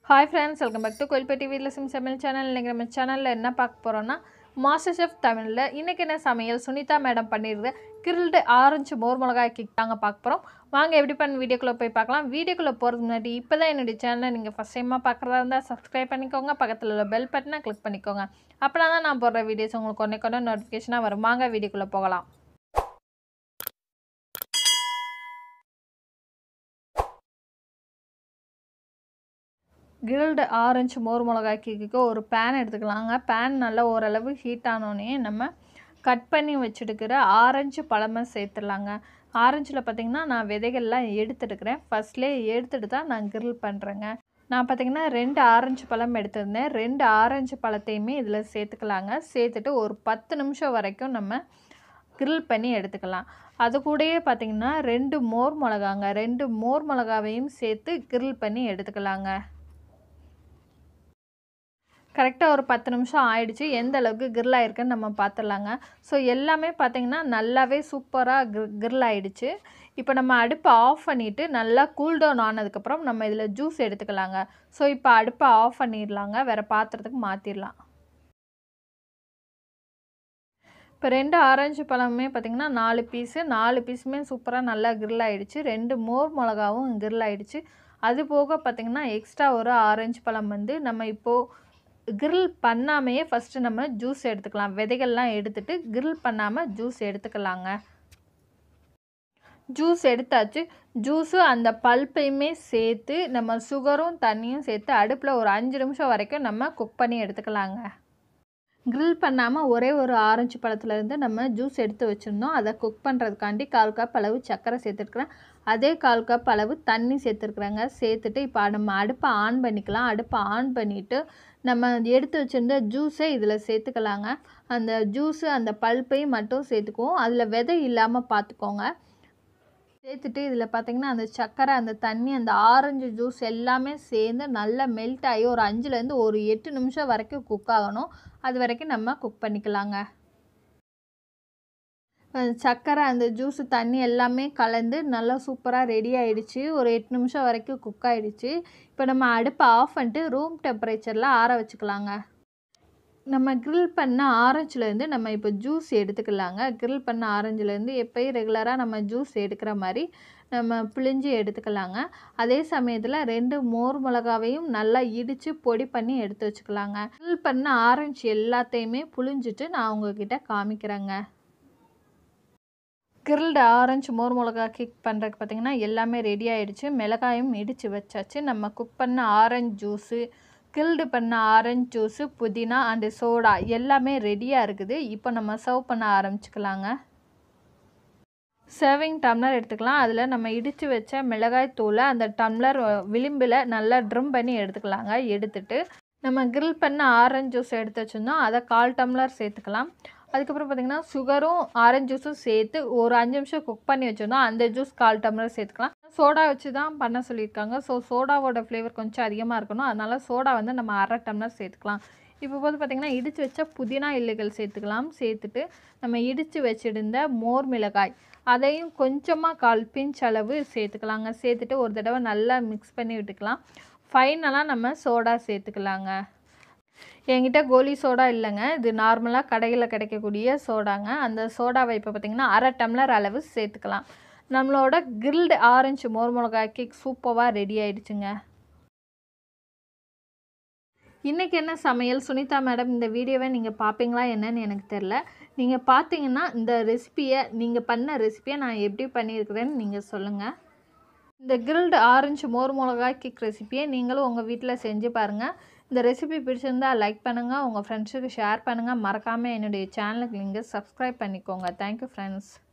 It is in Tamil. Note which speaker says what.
Speaker 1: hi friends welcome back to Kovilpatti வீட்டில் சிம் சமையல் சேனல் இன்றைக்கி நம்ம சேனலில் என்ன பார்க்க போகிறோன்னா மாஸ்டர் ஷெஃப் தமிழில் இன்றைக்கி என்ன சமையல் சுனிதா மேடம் பண்ணியிருந்த கிரில்டு ஆரஞ்சு மோர் மிளகாய் கிக் தாங்க பார்க்க போகிறோம் வாங்க எப்படி பண்ண வீடியோக்குள்ளே போய் பார்க்கலாம் வீடியோக்குள்ளே போகிறதுக்கு முன்னாடி இப்போ தான் என்னுடைய சேனலை நீங்கள் ஃபஸ்ட் டைமாக பார்க்குறதா இருந்தால் சப்ஸ்கிரைப் பண்ணிக்கோங்க பக்கத்தில் உள்ள பெல் பட்டனை கிளிக் பண்ணிக்கோங்க அப்படின்னா தான் நான் போடுற வீடியோஸ் உங்களுக்கு ஒன்றே கொண்டு நோட்டிஃபிகேஷனாக வரும் வாங்க வீடியோக்குள்ளே போகலாம் கிரில்டு ஆரஞ்சு மோர் மிளகாய் கேக்குக்கு ஒரு பேன் எடுத்துக்கலாங்க பேன் நல்லா ஓரளவு ஹீட் ஆனோடனே நம்ம கட் பண்ணி வச்சுருக்கிற ஆரஞ்சு பழமை சேர்த்துடலாங்க ஆரஞ்சில் பார்த்திங்கன்னா நான் விதைகள்லாம் எடுத்துட்டுக்கிறேன் ஃபஸ்ட்லேயே எடுத்துட்டு தான் நான் கிரில் பண்ணுறேங்க நான் பார்த்திங்கன்னா ரெண்டு ஆரஞ்சு பழம் எடுத்திருந்தேன் ரெண்டு ஆரஞ்சு பழத்தையுமே இதில் சேர்த்துக்கலாங்க சேர்த்துட்டு ஒரு பத்து நிமிஷம் வரைக்கும் நம்ம கிரில் பண்ணி எடுத்துக்கலாம் அது கூடயே பார்த்திங்கன்னா ரெண்டு மோர் மிளகாங்க ரெண்டு மோர் மிளகாவையும் சேர்த்து கிரில் பண்ணி எடுத்துக்கலாங்க கரெக்டாக ஒரு பத்து நிமிஷம் ஆயிடுச்சு எந்த அளவுக்கு கிரில் ஆயிருக்குன்னு நம்ம பார்த்துடலாங்க ஸோ எல்லாமே பார்த்திங்கன்னா நல்லாவே சூப்பராக கிர் கிரில் ஆயிடுச்சு இப்போ நம்ம அடுப்பை ஆஃப் பண்ணிவிட்டு நல்லா கூல் டவுன் ஆனதுக்கப்புறம் நம்ம இதில் ஜூஸ் எடுத்துக்கலாங்க ஸோ இப்போ அடுப்பை ஆஃப் பண்ணிடலாங்க வேறு பாத்திரத்துக்கு மாற்றிடலாம் இப்போ ரெண்டு ஆரஞ்சு பழமுமே பார்த்திங்கன்னா நாலு பீஸு நாலு பீஸுமே சூப்பராக நல்லா கிரில் ஆகிடுச்சு ரெண்டு மோர் மிளகாவும் கிரில் ஆகிடுச்சு அது போக பார்த்திங்கன்னா எக்ஸ்ட்ரா ஒரு ஆரஞ்சு பழம் வந்து நம்ம இப்போது கிரில் பண்ணாமையே ஃபஸ்ட்டு நம்ம ஜூஸ் எடுத்துக்கலாம் விதைகள்லாம் எடுத்துட்டு கிரில் பண்ணாமல் ஜூஸ் எடுத்துக்கலாங்க ஜூஸ் எடுத்தாச்சு ஜூஸு அந்த பல்ப்பையுமே சேர்த்து நம்ம சுகரும் தண்ணியும் சேர்த்து அடுப்பில் ஒரு அஞ்சு நிமிஷம் வரைக்கும் நம்ம குக் பண்ணி எடுத்துக்கலாங்க கிரில் பண்ணாமல் ஒரே ஒரு ஆரஞ்சு பழத்துலேருந்து நம்ம ஜூஸ் எடுத்து வச்சுருந்தோம் அதை குக் பண்ணுறதுக்காண்டி கால் கப் அளவு சர்க்கரை சேர்த்துருக்குறேன் அதே கால் கப் அளவு தண்ணி சேர்த்துருக்குறேங்க சேர்த்துட்டு இப்போ நம்ம அடுப்பை ஆன் பண்ணிக்கலாம் அடுப்பை ஆன் பண்ணிவிட்டு நம்ம எடுத்து வச்சுருந்த ஜூஸை இதில் சேர்த்துக்கலாங்க அந்த ஜூஸு அந்த பல்ப்பையும் மட்டும் சேர்த்துக்குவோம் அதில் விதை இல்லாமல் பார்த்துக்கோங்க சேர்த்துட்டு இதில் பார்த்திங்கன்னா அந்த சர்க்கரை அந்த தண்ணி அந்த ஆரஞ்சு ஜூஸ் எல்லாமே சேர்ந்து நல்லா மெல்ட் ஆகி ஒரு அஞ்சுலேருந்து ஒரு எட்டு நிமிஷம் வரைக்கும் குக் ஆகணும் அது வரைக்கும் நம்ம குக் பண்ணிக்கலாங்க சர்க்கரை அந்த ஜூஸு தண்ணி எல்லாமே கலந்து நல்லா சூப்பராக ரெடி ஆகிடுச்சு ஒரு எட்டு நிமிஷம் வரைக்கும் குக் ஆகிடுச்சு இப்போ நம்ம அடுப்பை ஆஃப் பண்ணிட்டு ரூம் டெம்பரேச்சரில் ஆற வச்சுக்கலாங்க நம்ம க்ரில் பண்ண ஆரஞ்சுலேருந்து நம்ம இப்போ ஜூஸ் எடுத்துக்கலாங்க க்ரில் பண்ண ஆரஞ்சுலேருந்து எப்போயும் ரெகுலராக நம்ம ஜூஸ் எடுக்கிற மாதிரி நம்ம பிழிஞ்சு எடுத்துக்கலாங்க அதே சமயத்தில் ரெண்டு மோர் மிளகாவையும் நல்லா இடித்து பொடி பண்ணி எடுத்து வச்சுக்கலாங்க க்ரில் பண்ண ஆரஞ்சு எல்லாத்தையுமே புழிஞ்சிட்டு நான் உங்ககிட்ட காமிக்கிறேங்க கிரில்டு ஆரஞ்சு மோர் மிளகா கிக் பண்ணுறதுக்கு பார்த்திங்கன்னா எல்லாமே ரெடி ஆகிடுச்சு மிளகாயும் இடித்து வச்சாச்சு நம்ம குக் பண்ண ஆரஞ்சு ஜூஸு கில்டு பண்ண ஆரஞ்சு ஜூஸு புதினா அண்டு சோடா எல்லாமே ரெடியாக இருக்குது இப்போ நம்ம சர்வ் பண்ண ஆரம்பிச்சுக்கலாங்க சர்விங் டம்ளர் எடுத்துக்கலாம் அதில் நம்ம இடித்து வச்ச மிளகாய் தூளை அந்த டம்ளர் விளிம்பில் நல்லா ட்ரம் பண்ணி எடுத்துக்கலாங்க எடுத்துட்டு நம்ம கிரில் பண்ண ஆரஞ்சு ஜூஸ் எடுத்து வச்சுருந்தோம் அதை கால் டம்ளர் சேர்த்துக்கலாம் அதுக்கப்புறம் பார்த்திங்கன்னா சுகரும் ஆரஞ்சு ஜூஸும் சேர்த்து ஒரு அஞ்சு நிமிஷம் குக் பண்ணி வச்சுருந்தோம் அந்த ஜூஸ் கால் டம்ளர் சேர்த்துக்கலாம் சோடா வச்சு தான் பண்ண சொல்லியிருக்காங்க ஸோ சோடாவோட ஃப்ளேவர் கொஞ்சம் அதிகமாக இருக்கணும் அதனால் சோடா வந்து நம்ம அரை டம்ளர் சேர்த்துக்கலாம் இப்போ போது பார்த்திங்கன்னா இடித்து வச்ச புதினா இல்லைகள் சேர்த்துக்கலாம் சேர்த்துட்டு நம்ம இடித்து வச்சுருந்த மோர் மிளகாய் அதையும் கொஞ்சமாக கால் பிஞ்ச் அளவு சேர்த்துக்கலாங்க சேர்த்துட்டு ஒரு தடவை நல்லா மிக்ஸ் பண்ணி விட்டுக்கலாம் ஃபைனலாக நம்ம சோடா சேர்த்துக்கலாங்க என்கிட்ட கோலி சோடா இல்லைங்க இது நார்மலாக கடையில் கிடைக்கக்கூடிய சோடாங்க அந்த சோடாவை இப்போ பார்த்திங்கன்னா அரை டம்ளர் அளவு சேர்த்துக்கலாம் நம்மளோட கிரில்டு ஆரஞ்சு மோர் மிளகாய் கேக் சூப்பராக ரெடி ஆயிடுச்சுங்க இன்றைக்கி என்ன சமையல் சுனிதா மேடம் இந்த வீடியோவை நீங்கள் பார்ப்பீங்களா என்னன்னு எனக்கு தெரில நீங்கள் பார்த்தீங்கன்னா இந்த ரெசிப்பியை நீங்கள் பண்ண ரெசிப்பியை நான் எப்படி பண்ணியிருக்கிறேன்னு நீங்கள் சொல்லுங்கள் இந்த கிரில்டு ஆரஞ்சு மோர் மிளகாய் கிக் ரெசிப்பியை நீங்களும் உங்கள் வீட்டில் செஞ்சு பாருங்கள் இந்த ரெசிபி பிடிச்சிருந்தா லைக் பண்ணுங்கள் உங்கள் ஃப்ரெண்ட்ஸுக்கு ஷேர் பண்ணுங்கள் மறக்காமல் என்னுடைய சேனலுக்கு நீங்கள் சப்ஸ்கிரைப் பண்ணிக்கோங்க தேங்க்யூ ஃப்ரெண்ட்ஸ்